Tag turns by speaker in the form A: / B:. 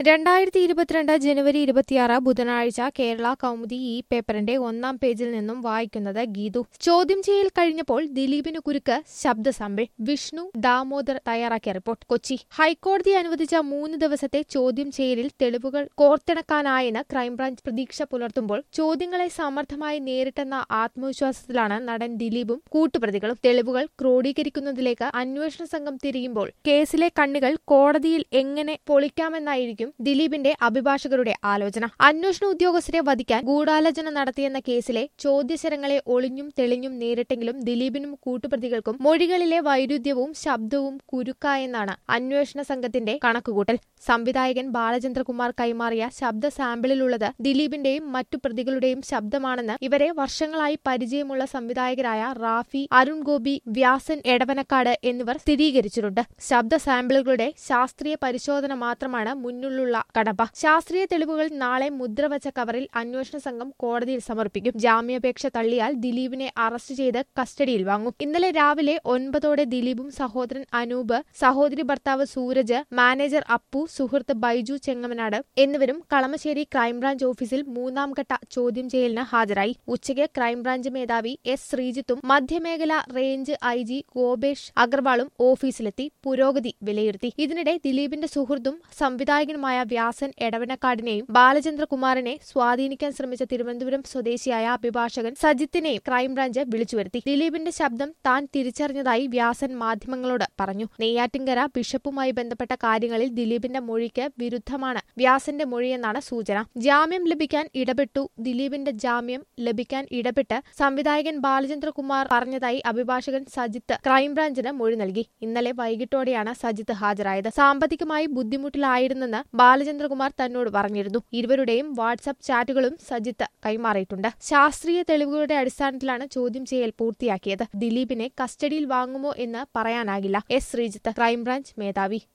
A: രണ്ടായിരത്തി ഇരുപത്തിരണ്ട് ജനുവരി ഇരുപത്തിയാറ് ബുധനാഴ്ച കേരള കൗമുദി ഈ പേപ്പറിന്റെ ഒന്നാം പേജിൽ നിന്നും വായിക്കുന്നത് ഗീതു ചോദ്യം ചെയ്യൽ കഴിഞ്ഞപ്പോൾ ദിലീപിന് കുരുക്ക് ശബ്ദസാമ്പിൾ വിഷ്ണു ദാമോദർ തയ്യാറാക്കിയ റിപ്പോർട്ട് കൊച്ചി ഹൈക്കോടതി അനുവദിച്ച മൂന്ന് ദിവസത്തെ ചോദ്യം ചെയ്യലിൽ തെളിവുകൾ കോർത്തിണക്കാനായെന്ന് ക്രൈംബ്രാഞ്ച് പ്രതീക്ഷ പുലർത്തുമ്പോൾ ചോദ്യങ്ങളെ സമർത്ഥമായി നേരിട്ടെന്ന ആത്മവിശ്വാസത്തിലാണ് നടൻ ദിലീപും കൂട്ടുപ്രതികളും തെളിവുകൾ ക്രോഡീകരിക്കുന്നതിലേക്ക് അന്വേഷണ സംഘം തിരിയുമ്പോൾ കേസിലെ കണ്ണികൾ കോടതിയിൽ എങ്ങനെ പൊളിക്കാമെന്നായിരിക്കും ദിലീപിന്റെ അഭിഭാഷകരുടെ ആലോചന അന്വേഷണ ഉദ്യോഗസ്ഥരെ വധിക്കാൻ ഗൂഢാലോചന നടത്തിയെന്ന കേസിലെ ചോദ്യശരങ്ങളെ ഒളിഞ്ഞും തെളിഞ്ഞും നേരിട്ടെങ്കിലും ദിലീപിനും കൂട്ടുപ്രതികൾക്കും മൊഴികളിലെ വൈരുദ്ധ്യവും ശബ്ദവും കുരുക്കായെന്നാണ് അന്വേഷണ സംഘത്തിന്റെ കണക്കുകൂട്ടൽ സംവിധായകൻ ബാലചന്ദ്രകുമാർ കൈമാറിയ ശബ്ദ സാമ്പിളിലുള്ളത് ദിലീപിന്റെയും മറ്റു പ്രതികളുടെയും ശബ്ദമാണെന്ന് ഇവരെ വർഷങ്ങളായി പരിചയമുള്ള സംവിധായകരായ റാഫി അരുൺ ഗോപി വ്യാസൻ എടവനക്കാട് എന്നിവർ സ്ഥിരീകരിച്ചിട്ടുണ്ട് ശബ്ദ സാമ്പിളുകളുടെ ശാസ്ത്രീയ പരിശോധന മാത്രമാണ് മുന്നിലുള്ള കടമ്പ ശാസ്ത്രീയ തെളിവുകൾ നാളെ മുദ്രവച്ച കവറിൽ അന്വേഷണ സംഘം കോടതിയിൽ സമർപ്പിക്കും ജാമ്യാപേക്ഷ തള്ളിയാൽ ദിലീപിനെ അറസ്റ്റ് ചെയ്ത് കസ്റ്റഡിയിൽ വാങ്ങും ഇന്നലെ രാവിലെ ഒൻപതോടെ ദിലീപും സഹോദരൻ അനൂപ് സഹോദരി ഭർത്താവ് സൂരജ് മാനേജർ അപ്പു സുഹൃത്ത് ബൈജു ചെങ്ങമനാട് എന്നിവരും കളമശ്ശേരി ക്രൈംബ്രാഞ്ച് ഓഫീസിൽ മൂന്നാം ഘട്ട ചോദ്യം ചെയ്യലിന് ഹാജരായി ഉച്ചയ്ക്ക് ക്രൈംബ്രാഞ്ച് മേധാവി എസ് ശ്രീജിത്തും മധ്യമേഖല റേഞ്ച് ഐ ജി ഗോപേഷ് അഗർവാളും ഓഫീസിലെത്തി പുരോഗതി വിലയിരുത്തി ഇതിനിടെ ദിലീപിന്റെ സുഹൃത്തും സംവിധായകനുമായ വ്യാസൻ എടവനക്കാടിനെയും ബാലചന്ദ്രകുമാറിനെ സ്വാധീനിക്കാൻ ശ്രമിച്ച തിരുവനന്തപുരം സ്വദേശിയായ അഭിഭാഷകൻ സജിത്തിനെയും ക്രൈംബ്രാഞ്ച് വിളിച്ചുവരുത്തി ദിലീപിന്റെ ശബ്ദം താൻ തിരിച്ചറിഞ്ഞതായി വ്യാസൻ മാധ്യമങ്ങളോട് പറഞ്ഞു നെയ്യാറ്റിൻകര ബിഷപ്പുമായി ബന്ധപ്പെട്ട കാര്യങ്ങളിൽ ദിലീപിന്റെ മൊഴിക്ക് വിരുദ്ധമാണ് വ്യാസന്റെ മൊഴിയെന്നാണ് സൂചന ജാമ്യം ലഭിക്കാൻ ഇടപെട്ടു ദിലീപിന്റെ ജാമ്യം ലഭിക്കാൻ ഇടപെട്ട് സംവിധായകൻ ബാലചന്ദ്രകുമാർ പറഞ്ഞതായി അഭിഭാഷകൻ സജിത്ത് ക്രൈംബ്രാഞ്ചിന് മൊഴി നൽകി ഇന്നലെ വൈകിട്ടോടെയാണ് സജിത്ത് ഹാജരായത് സാമ്പത്തികമായി ബുദ്ധിമുട്ടിലായിരുന്നെന്ന് ബാലചന്ദ്രകുമാർ തന്നോട് പറഞ്ഞിരുന്നു ഇരുവരുടെയും വാട്സ്ആപ്പ് ചാറ്റുകളും സജിത്ത് കൈമാറിയിട്ടുണ്ട് ശാസ്ത്രീയ തെളിവുകളുടെ അടിസ്ഥാനത്തിലാണ് ചോദ്യം ചെയ്യൽ പൂർത്തിയാക്കിയത് ദിലീപിനെ കസ്റ്റഡിയിൽ വാങ്ങുമോ എന്ന് പറയാനാകില്ല എസ് ശ്രീജിത്ത് ക്രൈംബ്രാഞ്ച് മേധാവി